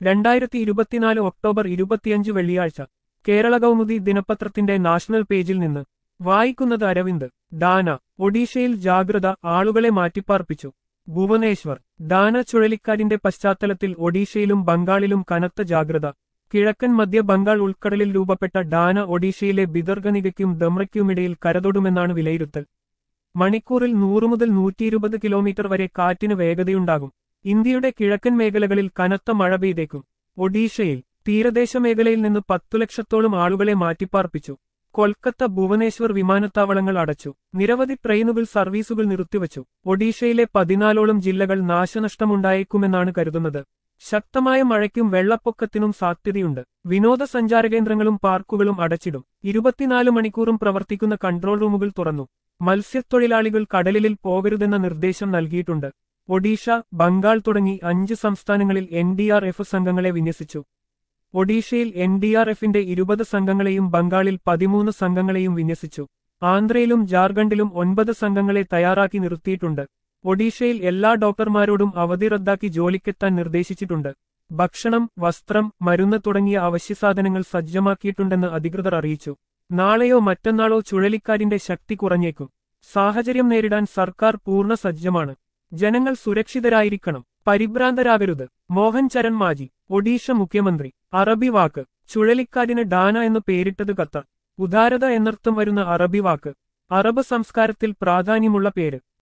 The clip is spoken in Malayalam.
രണ്ടായിരത്തി ഇരുപത്തിനാല് ഒക്ടോബർ ഇരുപത്തിയഞ്ച് വെള്ളിയാഴ്ച കേരള കൗമുദി ദിനപത്രത്തിന്റെ നാഷണൽ പേജിൽ നിന്ന് വായിക്കുന്നത് അരവിന്ദ് ഡാന ഒഡീഷയിൽ ജാഗ്രത ആളുകളെ മാറ്റിപ്പാർപ്പിച്ചു ഭുവനേശ്വർ ഡാന ചുഴലിക്കാറ്റിന്റെ പശ്ചാത്തലത്തിൽ ഒഡീഷയിലും ബംഗാളിലും കനത്ത ജാഗ്രത കിഴക്കൻ മധ്യ ബംഗാൾ ഉൾക്കടലിൽ രൂപപ്പെട്ട ഡാന ഒഡീഷയിലെ ബിദർഗനികയ്ക്കും ദമ്രയ്ക്കുമിടയിൽ കരതൊടുമെന്നാണ് വിലയിരുത്തൽ മണിക്കൂറിൽ നൂറ് മുതൽ നൂറ്റിയിരുപത് കിലോമീറ്റർ വരെ കാറ്റിന് വേഗതയുണ്ടാകും ഇന്ത്യയുടെ കിഴക്കൻ മേഖലകളിൽ കനത്ത മഴ പെയ്തേക്കും ഒഡീഷയിൽ തീരദേശ മേഖലയിൽ നിന്ന് പത്തു ലക്ഷത്തോളം ആളുകളെ മാറ്റിപ്പാർപ്പിച്ചു കൊൽക്കത്ത ഭുവനേശ്വർ വിമാനത്താവളങ്ങൾ അടച്ചു നിരവധി ട്രെയിനുകൾ സർവീസുകൾ നിർത്തിവച്ചു ഒഡീഷയിലെ പതിനാലോളം ജില്ലകൾ നാശനഷ്ടമുണ്ടായേക്കുമെന്നാണ് കരുതുന്നത് ശക്തമായ മഴയ്ക്കും വെള്ളപ്പൊക്കത്തിനും സാധ്യതയുണ്ട് വിനോദസഞ്ചാര കേന്ദ്രങ്ങളും പാർക്കുകളും അടച്ചിടും ഇരുപത്തിനാല് മണിക്കൂറും പ്രവർത്തിക്കുന്ന കൺട്രോൾ റൂമുകൾ തുറന്നു മത്സ്യത്തൊഴിലാളികൾ കടലിൽ പോകരുതെന്ന നിർദ്ദേശം നൽകിയിട്ടുണ്ട് ഒഡീഷ ബംഗാൾ തുടങ്ങി അഞ്ച് സംസ്ഥാനങ്ങളിൽ എൻ ഡി ആർ എഫ് സംഘങ്ങളെ വിന്യസിച്ചു ഒഡീഷയിൽ എൻ ഡി ആർ എഫിന്റെ ഇരുപത് സംഘങ്ങളെയും ബംഗാളിൽ പതിമൂന്ന് സംഘങ്ങളെയും വിന്യസിച്ചു ആന്ധ്രയിലും ജാർഖണ്ഡിലും ഒൻപത് സംഘങ്ങളെ തയ്യാറാക്കി നിർത്തിയിട്ടുണ്ട് ഒഡീഷയിൽ എല്ലാ ഡോക്ടർമാരോടും അവധി റദ്ദാക്കി ജോലിക്കെത്താൻ നിർദ്ദേശിച്ചിട്ടുണ്ട് ഭക്ഷണം വസ്ത്രം മരുന്ന് തുടങ്ങിയ അവശ്യസാധനങ്ങൾ സജ്ജമാക്കിയിട്ടുണ്ടെന്ന് അധികൃതർ അറിയിച്ചു നാളെയോ മറ്റന്നാളോ ചുഴലിക്കാറ്റിന്റെ ശക്തി കുറഞ്ഞേക്കും സാഹചര്യം നേരിടാൻ സർക്കാർ പൂർണ്ണ സജ്ജമാണ് ജനങ്ങൾ സുരക്ഷിതരായിരിക്കണം പരിഭ്രാന്തരാകരുത് മോഹൻ ചരൺ മാജി ഒഡീഷ മുഖ്യമന്ത്രി അറബി വാക്ക് ചുഴലിക്കാറ്റിന് ഡാന എന്ന് പേരിട്ടത് ഖത്തർ ഉദാരത എന്നർത്ഥം വരുന്ന അറബി വാക്ക് അറബ് സംസ്കാരത്തിൽ പ്രാധാന്യമുള്ള പേര്